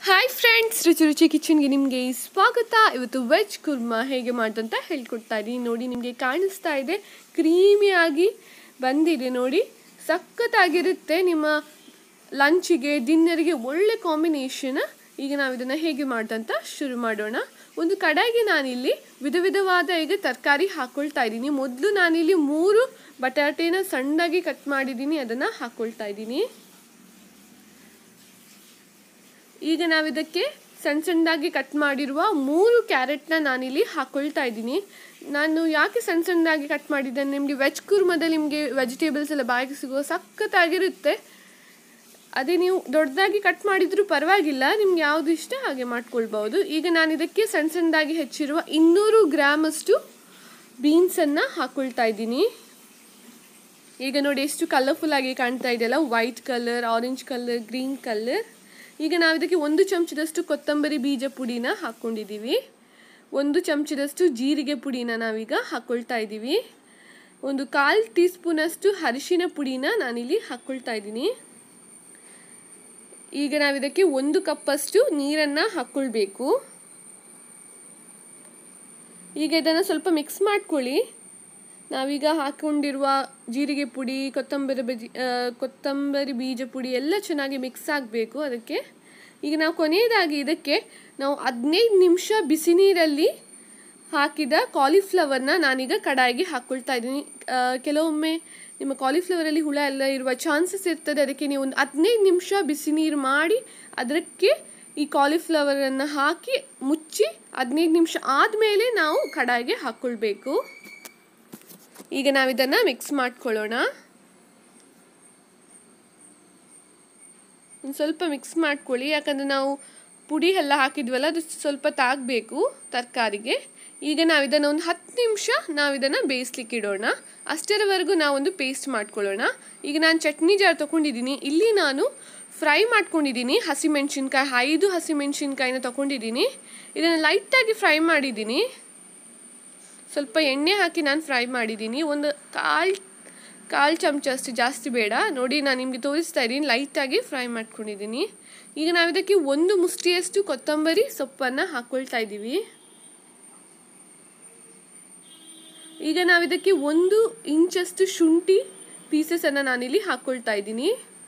hi friends ರುಚಿ ರುಚಿ ಕಿಚನ್ಗೆ ನಿಮಗೆ ಸ್ವಾಗತ ಇವತ್ತು ವೆಜ್ ಕುರ್ಮಾ ಹೇಗೆ ಮಾಡೋದಂತ ಹೇಳ್ಕೊಡ್ತಾ ಇದ್ದೀನಿ ನೋಡಿ ನಿಮಗೆ ಕಾಣಿಸ್ತಾ ಇದೆ ಕ್ರೀಮಿಯಾಗಿ ಬಂದಿದೆ ನೋಡಿ ಸಖತ್ತಾಗಿರುತ್ತೆ ನಿಮ್ಮ ಲಂಚಿಗೆ ಡಿನ್ನರ್ಗೆ ಒಳ್ಳೆ ಕಾಂಬಿನೇಷನ್ ಈಗ ನಾವು ಇದನ್ನು ಹೇಗೆ ಮಾಡೋದಂತ ಶುರು ಮಾಡೋಣ ಒಂದು ಕಡಾಯಿಗೆ ನಾನಿಲ್ಲಿ ವಿಧ ವಿಧವಾದ ಈಗ ತರಕಾರಿ ಹಾಕ್ಕೊಳ್ತಾ ಇದ್ದೀನಿ ಮೊದಲು ನಾನಿಲ್ಲಿ ಮೂರು ಬಟಾಟೆನ ಸಣ್ಣದಾಗಿ ಕಟ್ ಮಾಡಿದ್ದೀನಿ ಅದನ್ನು ಹಾಕ್ಕೊಳ್ತಾ ಇದ್ದೀನಿ ಈಗ ನಾವಿದಕ್ಕೆ ಸಣ್ಣ ಸಣ್ಣದಾಗಿ ಕಟ್ ಮಾಡಿರುವ ಮೂರು ಕ್ಯಾರೆಟ್ನ ನಾನಿಲ್ಲಿ ಹಾಕ್ಕೊಳ್ತಾ ಇದ್ದೀನಿ ನಾನು ಯಾಕೆ ಸಣ್ಣ ಸಣ್ಣದಾಗಿ ಕಟ್ ಮಾಡಿದ್ದೇನೆ ನಿಮಗೆ ವೆಜ್ ಕುರ್ಮದಲ್ಲಿ ನಿಮಗೆ ವೆಜಿಟೇಬಲ್ಸ್ ಎಲ್ಲ ಬಾಯಿಗೆ ಸಿಗುವ ಸಖತ್ತಾಗಿರುತ್ತೆ ಅದೇ ನೀವು ದೊಡ್ಡದಾಗಿ ಕಟ್ ಮಾಡಿದರೂ ಪರವಾಗಿಲ್ಲ ನಿಮ್ಗೆ ಯಾವುದು ಇಷ್ಟ ಹಾಗೆ ಮಾಡ್ಕೊಳ್ಬೋದು ಈಗ ನಾನು ಇದಕ್ಕೆ ಸಣ್ಣ ಸಣ್ಣದಾಗಿ ಹೆಚ್ಚಿರುವ ಇನ್ನೂರು ಗ್ರಾಮಷ್ಟು ಬೀನ್ಸನ್ನು ಹಾಕ್ಕೊಳ್ತಾ ಇದ್ದೀನಿ ಈಗ ನೋಡಿ ಎಷ್ಟು ಕಲರ್ಫುಲ್ ಆಗಿ ಕಾಣ್ತಾ ಇದೆಯಲ್ಲ white colour orange colour green colour ಈಗ ನಾವು ಇದಕ್ಕೆ ಒಂದು ಚಮಚದಷ್ಟು ಕೊತ್ತಂಬರಿ ಬೀಜ ಪುಡಿನ ಹಾಕ್ಕೊಂಡಿದ್ದೀವಿ ಒಂದು ಚಮಚದಷ್ಟು ಜೀರಿಗೆ ಪುಡಿನ ನಾವೀಗ ಹಾಕ್ಕೊಳ್ತಾ ಇದ್ದೀವಿ ಒಂದು ಕಾಲು ಟೀ ಸ್ಪೂನಷ್ಟು ಅರಿಶಿನ ಪುಡಿನ ನಾನಿಲ್ಲಿ ಹಾಕ್ಕೊಳ್ತಾ ಇದ್ದೀನಿ ಈಗ ನಾವು ಇದಕ್ಕೆ ಒಂದು ಕಪ್ಪಷ್ಟು ನೀರನ್ನು ಹಾಕ್ಕೊಳ್ಬೇಕು ಈಗ ಇದನ್ನು ಸ್ವಲ್ಪ ಮಿಕ್ಸ್ ಮಾಡ್ಕೊಳ್ಳಿ ನಾವೀಗ ಹಾಕ್ಕೊಂಡಿರುವ ಜೀರಿಗೆ ಪುಡಿ ಕೊತ್ತಂಬರಿ ಬಜಿ ಕೊತ್ತಂಬರಿ ಬೀಜ ಪುಡಿ ಎಲ್ಲ ಚೆನ್ನಾಗಿ ಮಿಕ್ಸ್ ಆಗಬೇಕು ಅದಕ್ಕೆ ಈಗ ನಾವು ಕೊನೆಯದಾಗಿ ಇದಕ್ಕೆ ನಾವು ಹದಿನೈದು ನಿಮಿಷ ಬಿಸಿ ನೀರಲ್ಲಿ ಹಾಕಿದ ಕಾಲಿಫ್ಲವರ್ನ ನಾನೀಗ ಕಡಾಯಿಗೆ ಹಾಕ್ಕೊಳ್ತಾ ಇದ್ದೀನಿ ಕೆಲವೊಮ್ಮೆ ನಿಮ್ಮ ಕಾಲಿಫ್ಲವರಲ್ಲಿ ಹುಳ ಎಲ್ಲ ಇರುವ ಚಾನ್ಸಸ್ ಇರ್ತದೆ ಅದಕ್ಕೆ ನೀವು ಒಂದು ಹದಿನೈದು ನಿಮಿಷ ಬಿಸಿ ನೀರು ಮಾಡಿ ಅದಕ್ಕೆ ಈ ಕಾಲಿಫ್ಲವರನ್ನು ಹಾಕಿ ಮುಚ್ಚಿ ಹದಿನೈದು ನಿಮಿಷ ಆದಮೇಲೆ ನಾವು ಕಡಾಯಿಗೆ ಹಾಕ್ಕೊಳ್ಬೇಕು ಈಗ ನಾವು ಇದನ್ನು ಮಿಕ್ಸ್ ಮಾಡ್ಕೊಳ್ಳೋಣ ಒಂದು ಸ್ವಲ್ಪ ಮಿಕ್ಸ್ ಮಾಡ್ಕೊಳ್ಳಿ ಯಾಕಂದರೆ ನಾವು ಪುಡಿ ಎಲ್ಲ ಹಾಕಿದ್ವಲ್ಲ ಅದು ಸ್ವಲ್ಪ ತಾಗಬೇಕು ತರಕಾರಿಗೆ ಈಗ ನಾವು ಇದನ್ನು ಒಂದು ಹತ್ತು ನಿಮಿಷ ನಾವು ಇದನ್ನು ಬೇಯಿಸ್ಲಿಕ್ಕೆ ಇಡೋಣ ಅಷ್ಟರವರೆಗೂ ನಾವೊಂದು ಪೇಸ್ಟ್ ಮಾಡ್ಕೊಳ್ಳೋಣ ಈಗ ನಾನು ಚಟ್ನಿ ಜಾರ್ ತೊಗೊಂಡಿದ್ದೀನಿ ಇಲ್ಲಿ ನಾನು ಫ್ರೈ ಮಾಡ್ಕೊಂಡಿದ್ದೀನಿ ಹಸಿಮೆಣ್ಸಿನ್ಕಾಯಿ ಐದು ಹಸಿಮೆಣ್ಸಿನ್ಕಾಯಿನ ತೊಗೊಂಡಿದ್ದೀನಿ ಇದನ್ನು ಲೈಟಾಗಿ ಫ್ರೈ ಮಾಡಿದ್ದೀನಿ ಸ್ವಲ್ಪ ಎಣ್ಣೆ ಹಾಕಿ ನಾನು ಫ್ರೈ ಮಾಡಿದ್ದೀನಿ ಒಂದು ಕಾಲು ಕಾಲು ಚಮಚ ಅಷ್ಟು ಜಾಸ್ತಿ ಬೇಡ ನೋಡಿ ನಾನು ನಿಮಗೆ ತೋರಿಸ್ತಾ ಇದ್ದೀನಿ ಲೈಟಾಗಿ ಫ್ರೈ ಮಾಡ್ಕೊಂಡಿದ್ದೀನಿ ಈಗ ನಾವು ಇದಕ್ಕೆ ಒಂದು ಮುಷ್ಟಿಯಷ್ಟು ಕೊತ್ತಂಬರಿ ಸೊಪ್ಪನ್ನು ಹಾಕ್ಕೊಳ್ತಾ ಇದ್ದೀವಿ ಈಗ ನಾವು ಇದಕ್ಕೆ ಒಂದು ಇಂಚಷ್ಟು ಶುಂಠಿ ಪೀಸಸನ್ನು ನಾನಿಲ್ಲಿ ಹಾಕ್ಕೊಳ್ತಾ ಇದ್ದೀನಿ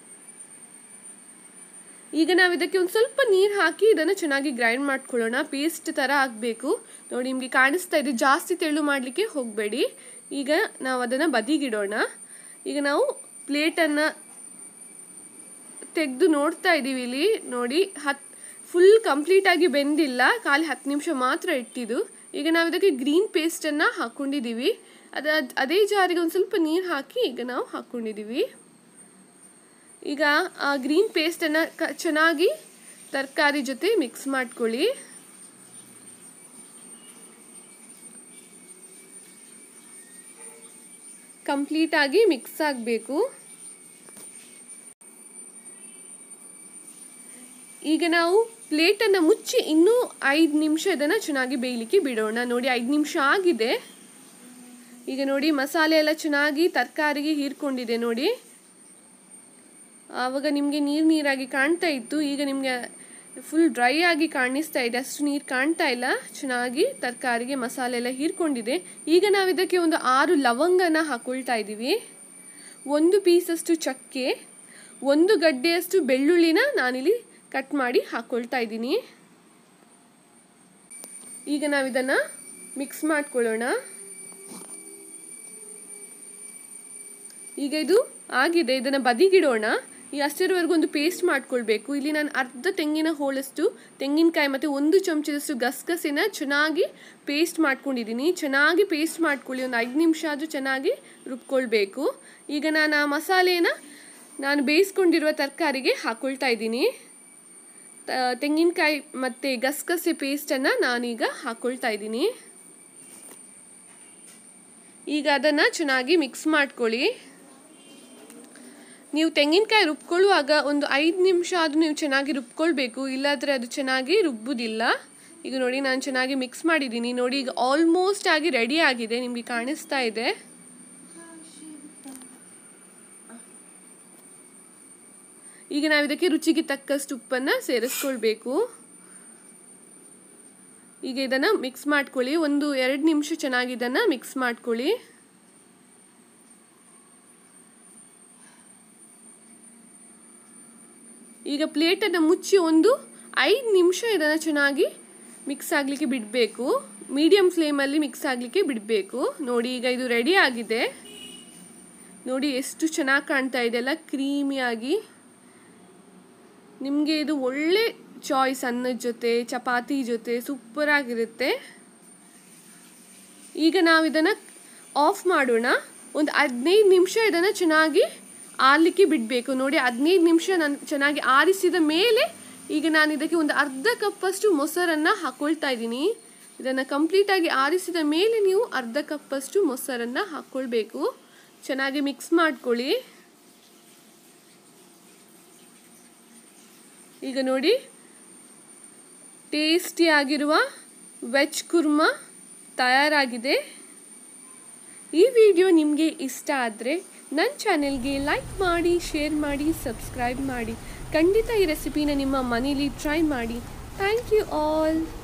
ಈಗ ನಾವು ಇದಕ್ಕೆ ಒಂದು ಸ್ವಲ್ಪ ನೀರು ಹಾಕಿ ಇದನ್ನು ಚೆನ್ನಾಗಿ ಗ್ರೈಂಡ್ ಮಾಡ್ಕೊಳ್ಳೋಣ ಪೇಸ್ಟ್ ಥರ ಆಗಬೇಕು ನೋಡಿ ನಿಮಗೆ ಕಾಣಿಸ್ತಾ ಇದೆ ಜಾಸ್ತಿ ತೆಳು ಮಾಡಲಿಕ್ಕೆ ಹೋಗಬೇಡಿ ಈಗ ನಾವು ಅದನ್ನು ಬದಿಗಿಡೋಣ ಈಗ ನಾವು ಪ್ಲೇಟನ್ನು ತೆಗೆದು ನೋಡ್ತಾ ಇದ್ದೀವಿ ಇಲ್ಲಿ ನೋಡಿ ಹತ್ತು ಫುಲ್ ಕಂಪ್ಲೀಟಾಗಿ ಬೆಂದಿಲ್ಲ ಖಾಲಿ ಹತ್ತು ನಿಮಿಷ ಮಾತ್ರ ಇಟ್ಟಿದ್ದು ಈಗ ನಾವು ಇದಕ್ಕೆ ಗ್ರೀನ್ ಪೇಸ್ಟನ್ನು ಹಾಕ್ಕೊಂಡಿದ್ದೀವಿ ಅದು ಅದೇ ಜಾರಿಗೆ ಒಂದು ಸ್ವಲ್ಪ ನೀರು ಹಾಕಿ ಈಗ ನಾವು ಹಾಕ್ಕೊಂಡಿದ್ದೀವಿ ಈಗ ಆ ಗ್ರೀನ್ ಪೇಸ್ಟನ್ನು ಕ ಚೆನ್ನಾಗಿ ತರಕಾರಿ ಜೊತೆ ಮಿಕ್ಸ್ ಮಾಡ್ಕೊಳ್ಳಿ ಕಂಪ್ಲೀಟಾಗಿ ಮಿಕ್ಸ್ ಆಗಬೇಕು ಈಗ ನಾವು ಪ್ಲೇಟನ್ನು ಮುಚ್ಚಿ ಇನ್ನೂ ಐದು ನಿಮಿಷ ಇದನ್ನು ಚೆನ್ನಾಗಿ ಬೇಯಲಿಕ್ಕೆ ಬಿಡೋಣ ನೋಡಿ ಐದು ನಿಮಿಷ ಆಗಿದೆ ಈಗ ನೋಡಿ ಮಸಾಲೆ ಎಲ್ಲ ಚೆನ್ನಾಗಿ ತರಕಾರಿಗೆ ಹೀರ್ಕೊಂಡಿದೆ ನೋಡಿ ಆವಾಗ ನಿಮಗೆ ನೀರು ನೀರಾಗಿ ಕಾಣ್ತಾ ಇತ್ತು ಈಗ ನಿಮಗೆ ಫುಲ್ ಡ್ರೈ ಆಗಿ ಕಾಣಿಸ್ತಾ ಇದೆ ಅಷ್ಟು ನೀರು ಕಾಣ್ತಾ ಇಲ್ಲ ಚೆನ್ನಾಗಿ ತರಕಾರಿಗೆ ಮಸಾಲೆ ಎಲ್ಲ ಹೀರ್ಕೊಂಡಿದೆ ಈಗ ನಾವು ಇದಕ್ಕೆ ಒಂದು ಆರು ಲವಂಗನ ಹಾಕ್ಕೊಳ್ತಾ ಇದ್ದೀವಿ ಒಂದು ಪೀಸಷ್ಟು ಚಕ್ಕೆ ಒಂದು ಗಡ್ಡೆಯಷ್ಟು ಬೆಳ್ಳುಳ್ಳಿನ ನಾನಿಲ್ಲಿ ಕಟ್ ಮಾಡಿ ಹಾಕ್ಕೊಳ್ತಾ ಇದ್ದೀನಿ ಈಗ ನಾವು ಇದನ್ನು ಮಿಕ್ಸ್ ಮಾಡ್ಕೊಳ್ಳೋಣ ಈಗ ಇದು ಆಗಿದೆ ಇದನ್ನು ಬದಿಗಿಡೋಣ ಈ ಅಷ್ಟರವರೆಗೂ ಒಂದು ಪೇಸ್ಟ್ ಮಾಡ್ಕೊಳ್ಬೇಕು ಇಲ್ಲಿ ನಾನು ಅರ್ಧ ತೆಂಗಿನ ಹೋಳಷ್ಟು ತೆಂಗಿನಕಾಯಿ ಮತ್ತು ಒಂದು ಚಮಚದಷ್ಟು ಗಸಗಸೆನ ಚೆನ್ನಾಗಿ ಪೇಸ್ಟ್ ಮಾಡ್ಕೊಂಡಿದ್ದೀನಿ ಚೆನ್ನಾಗಿ ಪೇಸ್ಟ್ ಮಾಡ್ಕೊಳ್ಳಿ ಒಂದು ಐದು ನಿಮಿಷ ಆದರೂ ಚೆನ್ನಾಗಿ ರುಬ್ಕೊಳ್ಬೇಕು ಈಗ ನಾನು ಆ ಮಸಾಲೆನ ನಾನು ಬೇಯಿಸ್ಕೊಂಡಿರುವ ತರಕಾರಿಗೆ ಹಾಕ್ಕೊಳ್ತಾ ಇದ್ದೀನಿ ತೆಂಗಿನಕಾಯಿ ಮತ್ತು ಗಸಗಸೆ ಪೇಸ್ಟನ್ನು ನಾನೀಗ ಹಾಕ್ಕೊಳ್ತಾ ಇದ್ದೀನಿ ಈಗ ಅದನ್ನು ಚೆನ್ನಾಗಿ ಮಿಕ್ಸ್ ಮಾಡ್ಕೊಳ್ಳಿ ನೀವು ತೆಂಗಿನಕಾಯಿ ರುಬ್ಕೊಳ್ಳುವಾಗ ಒಂದು ಐದು ನಿಮಿಷ ಆದರೂ ನೀವು ಚೆನ್ನಾಗಿ ರುಬ್ಕೊಳ್ಬೇಕು ಇಲ್ಲಾದರೆ ಅದು ಚೆನ್ನಾಗಿ ರುಬ್ಬುವುದಿಲ್ಲ ಈಗ ನೋಡಿ ನಾನು ಚೆನ್ನಾಗಿ ಮಿಕ್ಸ್ ಮಾಡಿದ್ದೀನಿ ನೋಡಿ ಈಗ ಆಲ್ಮೋಸ್ಟ್ ಆಗಿ ರೆಡಿ ಆಗಿದೆ ನಿಮಗೆ ಕಾಣಿಸ್ತಾ ಇದೆ ಈಗ ನಾವು ಇದಕ್ಕೆ ರುಚಿಗೆ ತಕ್ಕಷ್ಟು ಉಪ್ಪನ್ನು ಸೇರಿಸ್ಕೊಳ್ಬೇಕು ಈಗ ಇದನ್ನು ಮಿಕ್ಸ್ ಮಾಡ್ಕೊಳ್ಳಿ ಒಂದು ಎರಡು ನಿಮಿಷ ಚೆನ್ನಾಗಿ ಇದನ್ನು ಮಿಕ್ಸ್ ಮಾಡ್ಕೊಳ್ಳಿ ಈಗ ಪ್ಲೇಟನ್ನು ಮುಚ್ಚಿ ಒಂದು ಐದು ನಿಮಿಷ ಇದನ್ನು ಚೆನ್ನಾಗಿ ಮಿಕ್ಸ್ ಆಗಲಿಕ್ಕೆ ಬಿಡಬೇಕು ಮೀಡಿಯಮ್ ಫ್ಲೇಮಲ್ಲಿ ಮಿಕ್ಸ್ ಆಗಲಿಕ್ಕೆ ಬಿಡಬೇಕು ನೋಡಿ ಈಗ ಇದು ರೆಡಿ ಆಗಿದೆ ನೋಡಿ ಎಷ್ಟು ಚೆನ್ನಾಗಿ ಕಾಣ್ತಾ ಇದೆ ಅಲ್ಲ ಕ್ರೀಮಿಯಾಗಿ ನಿಮಗೆ ಇದು ಒಳ್ಳೆ ಚಾಯ್ಸ್ ಅನ್ನದ ಜೊತೆ ಚಪಾತಿ ಜೊತೆ ಸೂಪರಾಗಿರುತ್ತೆ ಈಗ ನಾವು ಇದನ್ನು ಆಫ್ ಮಾಡೋಣ ಒಂದು ಹದಿನೈದು ನಿಮಿಷ ಇದನ್ನು ಚೆನ್ನಾಗಿ ಆರಲಿಕ್ಕೆ ಬಿಡಬೇಕು ನೋಡಿ ಹದಿನೈದು ನಿಮಿಷ ನಾನು ಚೆನ್ನಾಗಿ ಆರಿಸಿದ ಮೇಲೆ ಈಗ ನಾನು ಇದಕ್ಕೆ ಒಂದು ಅರ್ಧ ಕಪ್ಪಷ್ಟು ಮೊಸರನ್ನು ಹಾಕ್ಕೊಳ್ತಾ ಇದ್ದೀನಿ ಇದನ್ನು ಕಂಪ್ಲೀಟಾಗಿ ಆರಿಸಿದ ಮೇಲೆ ನೀವು ಅರ್ಧ ಕಪ್ಪಷ್ಟು ಮೊಸರನ್ನು ಹಾಕ್ಕೊಳ್ಬೇಕು ಚೆನ್ನಾಗಿ ಮಿಕ್ಸ್ ಮಾಡ್ಕೊಳ್ಳಿ ಈಗ ನೋಡಿ ಟೇಸ್ಟಿಯಾಗಿರುವ ವೆಜ್ ಕುರ್ಮಾ ತಯಾರಾಗಿದೆ ಈ ವಿಡಿಯೋ ನಿಮಗೆ ಇಷ್ಟ ಆದರೆ ನನ್ನ ಚಾನೆಲ್ಗೆ ಲೈಕ್ ಮಾಡಿ ಶೇರ್ ಮಾಡಿ ಸಬ್ಸ್ಕ್ರೈಬ್ ಮಾಡಿ ಖಂಡಿತ ಈ ರೆಸಿಪಿನ ನಿಮ್ಮ ಮನೇಲಿ ಟ್ರೈ ಮಾಡಿ ಥ್ಯಾಂಕ್ ಯು ಆಲ್